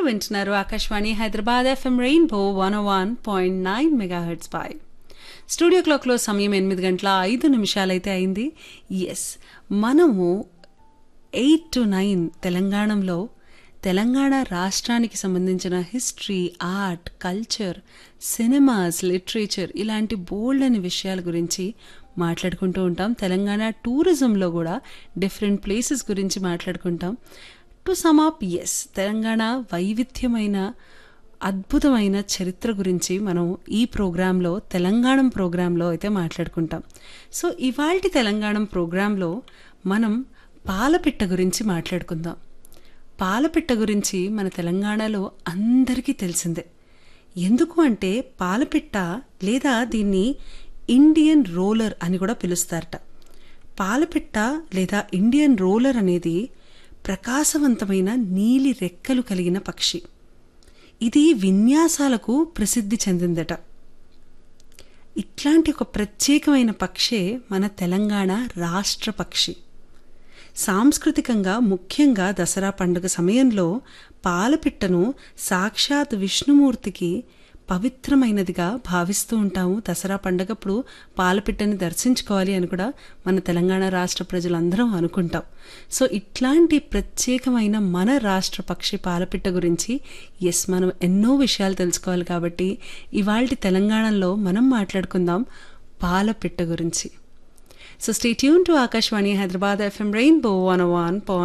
మీరు వింటున్నారు Akashvani Hyderabad FM rainbow one one point nine megahertz పై స్టూడియో క్లాక్లో సమయం ఎనిమిది గంటల ఐదు నిమిషాలైతే అయింది ఎస్ మనము ఎయిట్ టు నైన్ తెలంగాణలో తెలంగాణ రాష్ట్రానికి సంబంధించిన history art culture cinemas literature ఇలాంటి బోల్డ్ అని విషయాల గురించి మాట్లాడుకుంటూ ఉంటాం తెలంగాణ టూరిజంలో కూడా డిఫరెంట్ ప్లేసెస్ గురించి మాట్లాడుకుంటాం టు సమ్ అప్ ఎస్ తెలంగాణ వైవిధ్యమైన అద్భుతమైన చరిత్ర గురించి మనం ఈ ప్రోగ్రాంలో తెలంగాణ ప్రోగ్రాంలో అయితే మాట్లాడుకుంటాం సో ఇవాల్టి తెలంగాణ ప్రోగ్రాంలో మనం పాలపిట్ట గురించి మాట్లాడుకుందాం పాలపిట్ట గురించి మన తెలంగాణలో అందరికీ తెలిసిందే ఎందుకు అంటే పాలపిట్ట లేదా దీన్ని ఇండియన్ రోలర్ అని కూడా పిలుస్తారట పాలపిట్ట లేదా ఇండియన్ రోలర్ అనేది ప్రకాశవంతమైన నీలి రెక్కలు కలిగిన పక్షి ఇది విన్యాసాలకు ప్రసిద్ధి చెందిందట ఇట్లాంటి ఒక ప్రత్యేకమైన పక్షే మన తెలంగాణ రాష్ట్ర పక్షి సాంస్కృతికంగా ముఖ్యంగా దసరా పండుగ సమయంలో పాలపిట్టను సాక్షాత్ విష్ణుమూర్తికి పవిత్రమైనదిగా భావిస్తూ ఉంటాము దసరా పండగప్పుడు పాలపిట్టని దర్శించుకోవాలి అని కూడా మన తెలంగాణ రాష్ట్ర ప్రజలందరం అనుకుంటాం సో ఇట్లాంటి ప్రత్యేకమైన మన రాష్ట్ర పక్షి పాలపిట్ట గురించి ఎస్ మనం ఎన్నో విషయాలు తెలుసుకోవాలి కాబట్టి ఇవాళ తెలంగాణలో మనం మాట్లాడుకుందాం పాలపిట్ట గురించి so stay tune to Akashvani Hyderabad FM rainbow one one